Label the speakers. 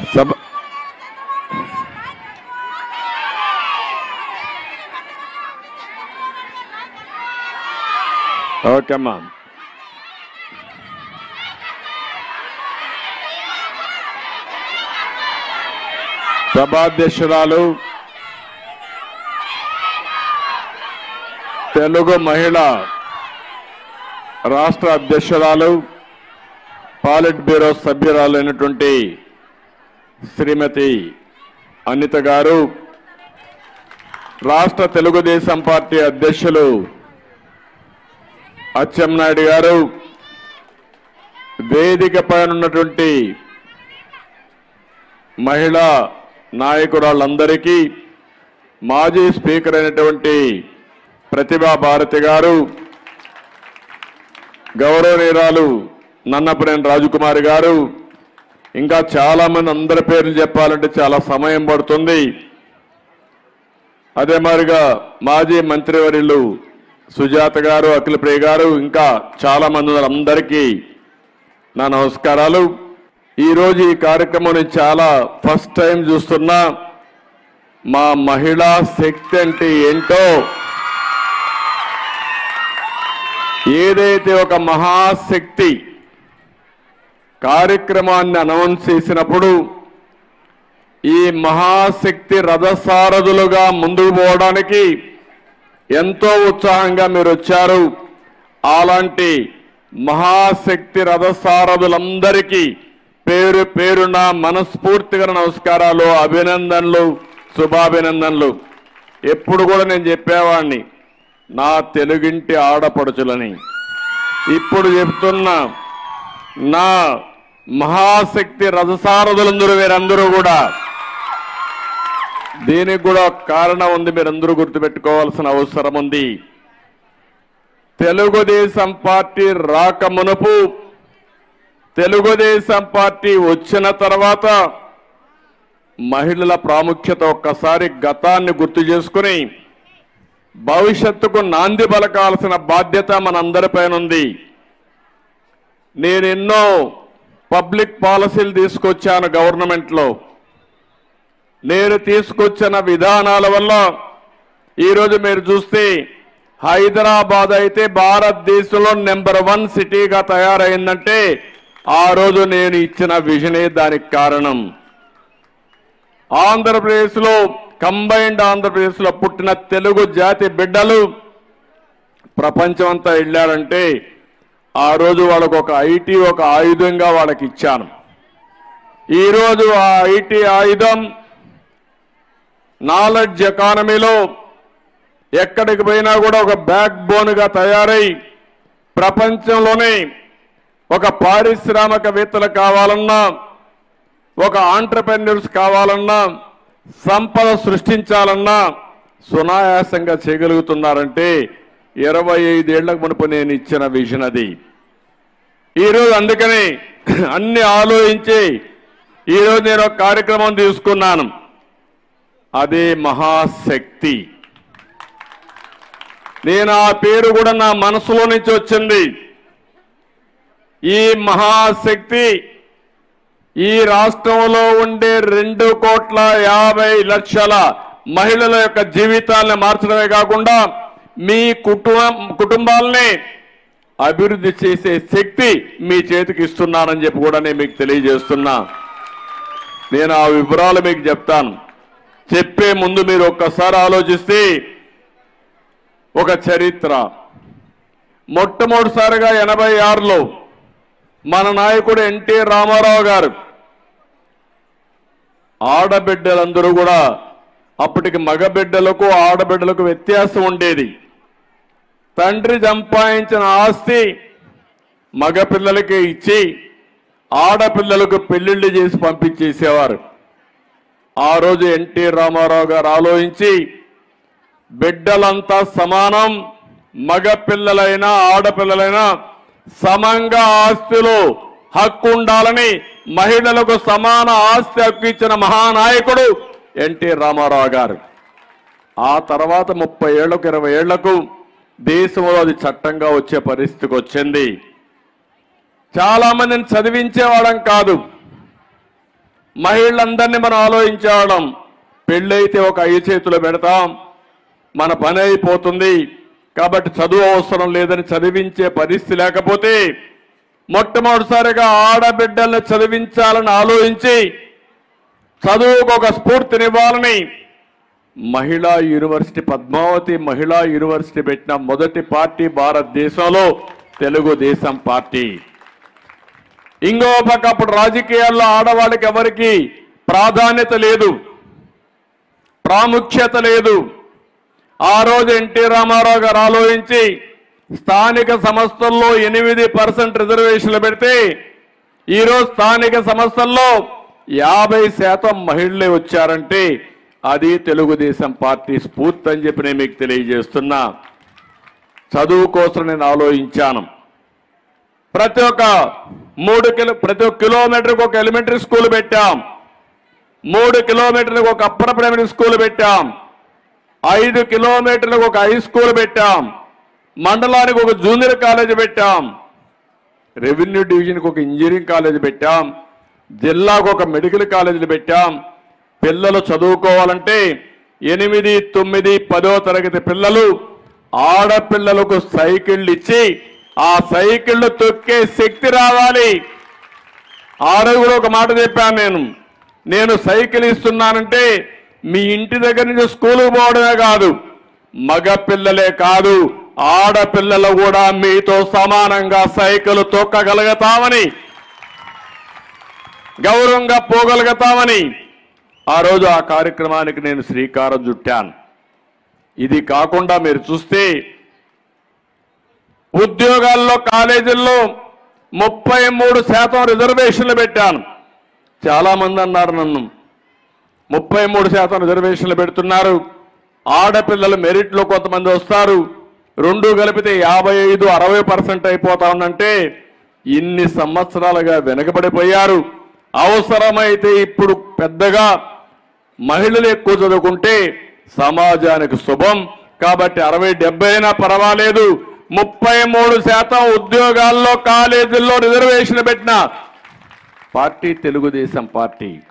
Speaker 1: సభ ఓకే అమ్మా సభాధ్యక్షురాలు తెలుగు మహిళ రాష్ట్ర అధ్యక్షురాలు పాలిట్ బ్యూరో సభ్యురాలైనటువంటి శ్రీమతి అనిత గారు రాష్ట్ర తెలుగుదేశం పార్టీ అధ్యక్షులు అచ్చెన్నాయుడు గారు వేదిక పైన ఉన్నటువంటి మహిళా నాయకురాళ్ళందరికీ మాజీ స్పీకర్ అయినటువంటి ప్రతిభా భారతి గారు గౌరవనీయురాలు నన్నపనేని రాజకుమారి గారు ఇంకా చాలా మంది అందరి పేర్లు చెప్పాలంటే చాలా సమయం పడుతుంది అదే మాదిరిగా మాజీ మంత్రివర్యులు సుజాత గారు అఖిలప్రియ గారు ఇంకా చాలా మంది ఉన్నారు. అందరికీ నా నమస్కారాలు ఈరోజు ఈ కార్యక్రమం నేను చాలా ఫస్ట్ టైం చూస్తున్నా మా మహిళా శక్తి అంటే ఏంటో ఏదైతే ఒక మహాశక్తి కార్యక్రమాన్ని అనౌన్స్ చేసినప్పుడు ఈ మహాశక్తి రథసారథులుగా ముందుకు పోవడానికి ఎంతో ఉత్సాహంగా మీరు వచ్చారు అలాంటి మహాశక్తి రథసారథులందరికీ పేరు పేరున మనస్ఫూర్తిగా నమస్కారాలు అభినందనలు శుభాభినందనలు ఎప్పుడు కూడా నేను చెప్పేవాడిని నా తెలుగింటి ఆడపడుచులని ఇప్పుడు చెప్తున్నా నా మహాశక్తి రథసారథులందరూ వీరందరూ కూడా దీనికి కూడా ఒక కారణం ఉంది మీరందరూ గుర్తుపెట్టుకోవాల్సిన అవసరం ఉంది తెలుగుదేశం పార్టీ రాక మునుపు తెలుగుదేశం పార్టీ వచ్చిన తర్వాత మహిళల ప్రాముఖ్యత ఒక్కసారి గతాన్ని గుర్తు చేసుకుని భవిష్యత్తుకు నాంది పలకాల్సిన బాధ్యత మనందరిపైన ఉంది నేను ఎన్నో పబ్లిక్ పాలసీలు తీసుకొచ్చాను గవర్నమెంట్లో నేను తీసుకొచ్చిన విధానాల వల్ల ఈరోజు మీరు చూస్తే హైదరాబాద్ అయితే భారతదేశంలో నెంబర్ వన్ సిటీగా తయారైందంటే ఆ రోజు నేను ఇచ్చిన విజనే దానికి కారణం ఆంధ్రప్రదేశ్లో కంబైన్డ్ ఆంధ్రప్రదేశ్లో పుట్టిన తెలుగు జాతి బిడ్డలు ప్రపంచమంతా వెళ్ళారంటే ఆ రోజు వాళ్ళకు ఒక ఐటీ ఒక ఆయుధంగా వాళ్ళకి ఇచ్చాను ఈరోజు ఆ ఐటీ ఆయుధం నాలెడ్జ్ ఎకానమీలో ఎక్కడికి పోయినా కూడా ఒక బ్యాక్ బోన్గా తయారై ప్రపంచంలోనే ఒక పారిశ్రామికవేత్తలు కావాలన్నా ఒక ఆంటర్ప్రెన్యూర్స్ కావాలన్నా సంపద సృష్టించాలన్నా సునాయాసంగా చేయగలుగుతున్నారంటే ఇరవై ఐదేళ్లకు మునుపు నేను ఇచ్చిన విజన్ అది ఈరోజు అందుకని అన్ని ఆలోచించి ఈరోజు నేను ఒక కార్యక్రమం తీసుకున్నాను అదే మహాశక్తి నేను ఆ పేరు కూడా నా మనసులో నుంచి వచ్చింది ఈ మహాశక్తి ఈ రాష్ట్రంలో ఉండే రెండు కోట్ల యాభై లక్షల మహిళల యొక్క జీవితాలను మార్చడమే కాకుండా మీ కుటుంబం కుటుంబాలని అభివృద్ధి చేసే శక్తి మీ చేతికి ఇస్తున్నానని చెప్పి కూడా నేను మీకు తెలియజేస్తున్నా నేను ఆ వివరాలు మీకు చెప్తాను చెప్పే ముందు మీరు ఒక్కసారి ఆలోచిస్తే ఒక చరిత్ర మొట్టమొదటిసారిగా ఎనభై ఆరులో మన నాయకుడు ఎన్టీ రామారావు గారు ఆడబిడ్డలందరూ కూడా అప్పటికి మగబిడ్డలకు ఆడబిడ్డలకు వ్యత్యాసం ఉండేది తండ్రి సంపాదించిన ఆస్తి మగపిల్లలకి ఇచ్చి ఆడపిల్లలకు పెళ్లిళ్ళు చేసి పంపించేసేవారు ఆ రోజు ఎన్టీ రామారావు గారు ఆలోచించి బిడ్డలంతా సమానం మగ పిల్లలైనా ఆడపిల్లలైనా సమంగా ఆస్తిలో హక్కు ఉండాలని మహిళలకు సమాన ఆస్తి హక్కు ఇచ్చిన మహానాయకుడు ఎన్టీ రామారావు గారు ఆ తర్వాత ముప్పై ఏళ్లకు ఇరవై ఏళ్లకు దేశంలో అది చట్టంగా వచ్చే పరిస్థితికి వచ్చింది చాలా మందిని చదివించేవాడం కాదు మహిళలందరినీ మనం ఆలోచించడం పెళ్ళైతే ఒక ఐదు చేతులు పెడతాం మన పని అయిపోతుంది కాబట్టి చదువు అవసరం లేదని చదివించే పరిస్థితి లేకపోతే మొట్టమొదటిసారిగా ఆడబిడ్డల్ని చదివించాలని ఆలోచించి చదువుకు ఒక స్ఫూర్తినివ్వాలని మహిళా యూనివర్సిటీ పద్మావతి మహిళా యూనివర్సిటీ పెట్టిన మొదటి పార్టీ భారతదేశంలో తెలుగుదేశం పార్టీ ఇంకో పక్క అప్పుడు రాజకీయాల్లో ఆడవాళ్ళకి ఎవరికి ప్రాధాన్యత లేదు ప్రాముఖ్యత లేదు ఆ రోజు ఎన్టీ రామారావు గారు ఆలోచించి స్థానిక సంస్థల్లో ఎనిమిది పర్సెంట్ రిజర్వేషన్లు పెడితే ఈరోజు స్థానిక సంస్థల్లో యాభై శాతం మహిళలే వచ్చారంటే అది తెలుగుదేశం పార్టీ స్ఫూర్తి అని చెప్పి నేను మీకు తెలియజేస్తున్నా చదువు కోసం నేను ఆలోచించాను ప్రతి ఒక్క మూడు కిలో ప్రతి ఒక్క కిలోమీటర్కి ఒక ఎలిమెంటరీ స్కూల్ పెట్టాం మూడు కిలోమీటర్లకు ఒక అప్పర్ ప్రైమరీ స్కూల్ పెట్టాం ఐదు కిలోమీటర్లకు ఒక హై స్కూల్ పెట్టాం మండలానికి ఒక జూనియర్ కాలేజ్ పెట్టాం రెవెన్యూ డివిజన్కి ఒక ఇంజనీరింగ్ కాలేజ్ పెట్టాం జిల్లాకు ఒక మెడికల్ కాలేజీలు పెట్టాం పిల్లలు చదువుకోవాలంటే ఎనిమిది తొమ్మిది పదో తరగతి పిల్లలు ఆడపిల్లలకు సైకిళ్ళు ఇచ్చి ఆ సైకిళ్ళు తొక్కే శక్తి రావాలి ఆ రోజు కూడా ఒక మాట చెప్పాను నేను నేను సైకిల్ ఇస్తున్నానంటే మీ ఇంటి దగ్గర నుంచి స్కూల్కి పోవడమే కాదు మగ పిల్లలే కాదు ఆడపిల్లలు కూడా మీతో సమానంగా సైకిల్ తొక్కగలుగుతామని గౌరవంగా పోగలుగుతామని ఆ రోజు ఆ కార్యక్రమానికి నేను శ్రీకారం చుట్టాను ఇది కాకుండా మీరు చూస్తే ఉద్యోగాల్లో కాలేజీల్లో ముప్పై మూడు శాతం రిజర్వేషన్లు పెట్టాను చాలా మంది అన్నారు నన్ను ముప్పై మూడు శాతం రిజర్వేషన్లు పెడుతున్నారు ఆడపిల్లలు మెరిట్లో కొంతమంది వస్తారు రెండు కలిపితే యాభై ఐదు అరవై పర్సెంట్ అయిపోతా ఉందంటే ఇన్ని సంవత్సరాలుగా వెనకబడిపోయారు అవసరమైతే ఇప్పుడు పెద్దగా మహిళలు ఎక్కువ చదువుకుంటే సమాజానికి శుభం కాబట్టి అరవై డెబ్బై అయినా పర్వాలేదు ముప్పై మూడు శాతం ఉద్యోగాల్లో కాలేజీల్లో రిజర్వేషన్ పెట్టిన పార్టీ తెలుగుదేశం పార్టీ